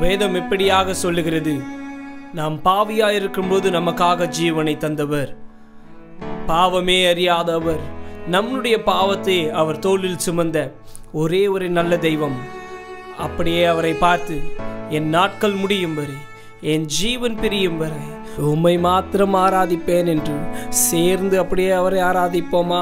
வேதம் எப்படியாக சொல்லுகிறது நாம் பாவியாய் இருக்கும்போது நமக்காக ஜீவனை தந்தவர் பாவமே அறியாதவர் நம்முடைய பாவத்தை அவர் தோளில் சுமந்த ஒரே ஒரு நல்ல தெய்வம் அப்படியே அவரை பார்த்து என் நாட்கள் முடியும் வரை என் ஜீவன் பிரியும் வரை உம்மை மாத்திரம் ஆராதிப்பேன் என்று சேர்ந்து அப்படியே அவரை ஆராதிப்போமா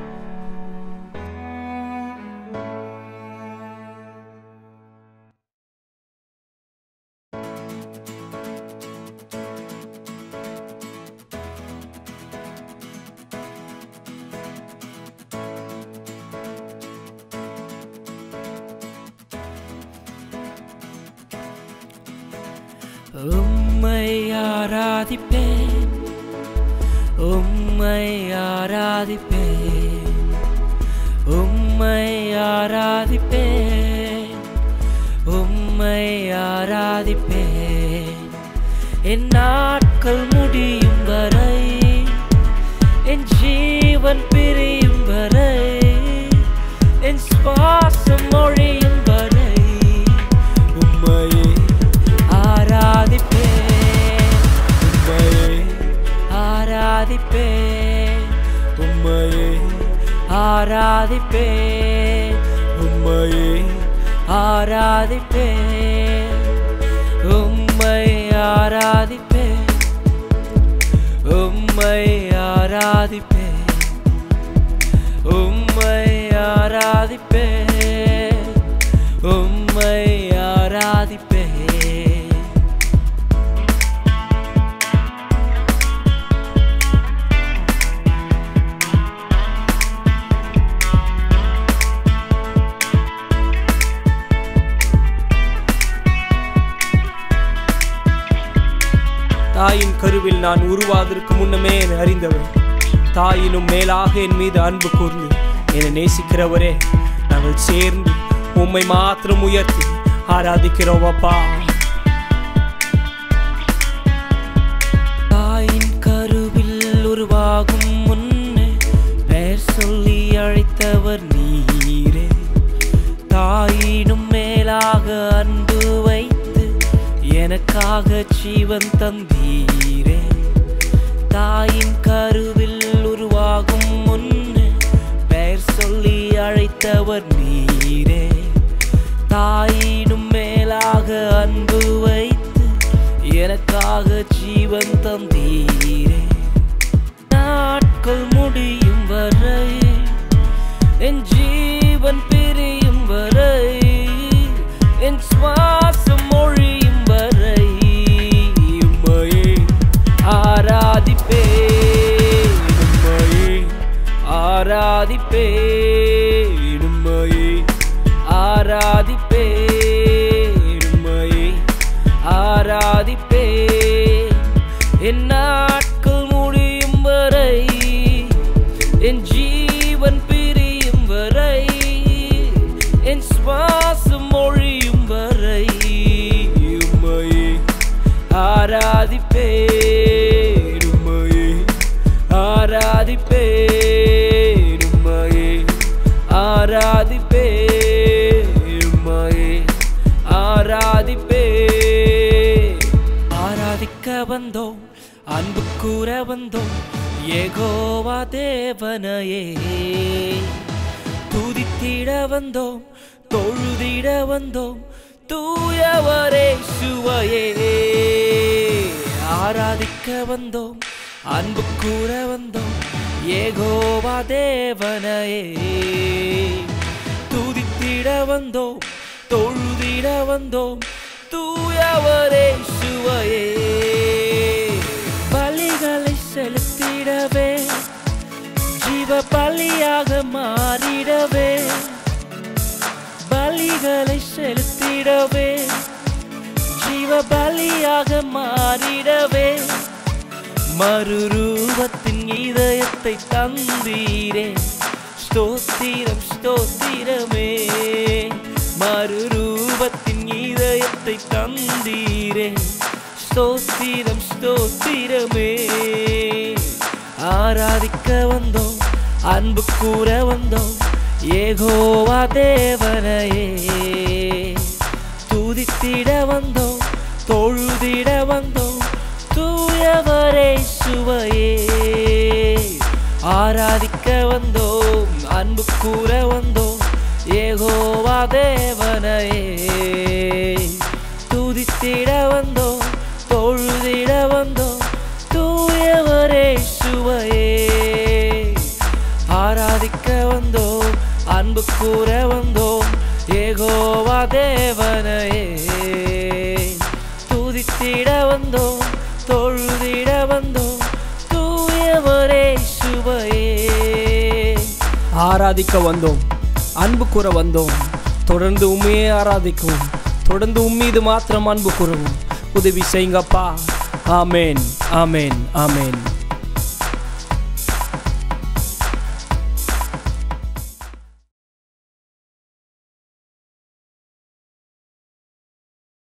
உம்மை ஆராதிப்பேன் உம்மை ஆராதிப்பேன் உம்மை ஆராதிப்பேன் உம்மை ஆராதிப்பேன் என் நாட்கள் முடியும் வரை என் ஜீவன் பிரியும் வரை என் சுவாசம் மொழியும் வரை உம்மையே ஆராதிப்பேன் உம்மையே ஆராதிப்பேன் உம்மையே ஆராதிப்பேன் உம்மையே ஆராதிப்பேன் உம்மை ஆராதிப்பேன் உம்மை ஆராதிப்பேன் உம்மை ஆராதிப்பேன் உம்மை ஆராதிப்பேன் தாயின் கருவில் நான் உருவாவதற்கு முன்னமே என்னை அறிந்தவர் தாயினும் மேலாக என் மீது அன்பு கூர்ந்து என்னை நேசிக்கிறவரே நாங்கள் சேர்ந்து உம்மை மாத்திரம் உயர்த்தி ஆராதிக்கிறோம் அப்பா தாயின் கருவில் உருவாகும் முன்னே பெயர் சொல்லி அழைத்தவர் நீரே தாயினும் மேலாக அன்பு வைத்து எனக்காக ஜீவன் தந்தீரே தாயின் கருவில் உருவாகும் முன்னே பெயர் சொல்லி அழைத்தவர் நீரே தாயினும் மேலாக அன்பு வைத்து எனக்காக ஜீவன் தந்தீரே நாட்கள் முடியும் வரை என் ஜீவன் பிரியும் வரை என் சுவாசம் மொழியும் வரை உம்மையே ஆராதிப்பேன் உம்மையே ஆராதிப்பேன் உம்மையே ஆராதிப்பேன் உம்மையே ஆராதிப்பேன் என் நாட்கள் முடியும் வரை என் ஜீவன் பிரியும் வரை என் சுவாசம் மொழியும் வரை உம்மையே ஆராதிப்பேன் உம்மையே ஆராதிப்பேன் உம்மையே ஆராதிப்பேன் உம்மையே ஆராதிப்பேன் ஆராதிக்க வந்தோம் அன்பு கூற வந்தோம் ஏகோவா தேவனையே துதித்திட வந்தோம் தொழுதிட வந்தோம் தூயவரே சுவையே ஆராதிக்க வந்தோம் அன்பு கூற வந்தோம் ஏகோவா தேவனையே துதித்திட வந்தோம் தொழுதிட வந்தோம் தூயவரே சுவையே பலிகளை செலுத்திடவே ஜீவ பலியாக மாறிடவே பலிகளை செலுத்திடவே ஜீவ பலியாக மாறிடவே மறுரூபத்தின் இதயத்தை தந்தீரே ஸ்தோத்திரம் ஸ்தோத்திரமே மறுரூபத்தின் இதயத்தை தந்தீரே ஸ்தோத்திரம் ஸ்தோத்திரமே ஆராதிக்க வந்தோம் அன்பு கூற வந்தோம் ஏகோவா தேவனையே துதித்திட துதித்திட வந்தோம் தொழுதிட வந்தோம் தூயவரே சுவையே ஆராதிக்க வந்தோம் அன்பு கூற வந்தோம் ஏகோவா தேவனையே துதித்திட வந்தோம் தொழுதிட வந்தோம் தூயவரே சுவையே ஆராதிக்க வந்தோம் அன்பு கூற வந்தோம் ஏகோவா தேவனையே துதித்திட வந்தோம் தொழுதிட வந்தோம் தூயவரே சுவையே ஆராதிக்க வந்தோம் அன்பு கூற வந்தோம் தொடர்ந்து உண்மையே ஆராதிக்கவும் தொடர்ந்து உம்மீது மாத்திரம் அன்பு கூறவும் உதவி செய்யுங்கப்பா ஆமேன் ஆமேன் ஆமேன்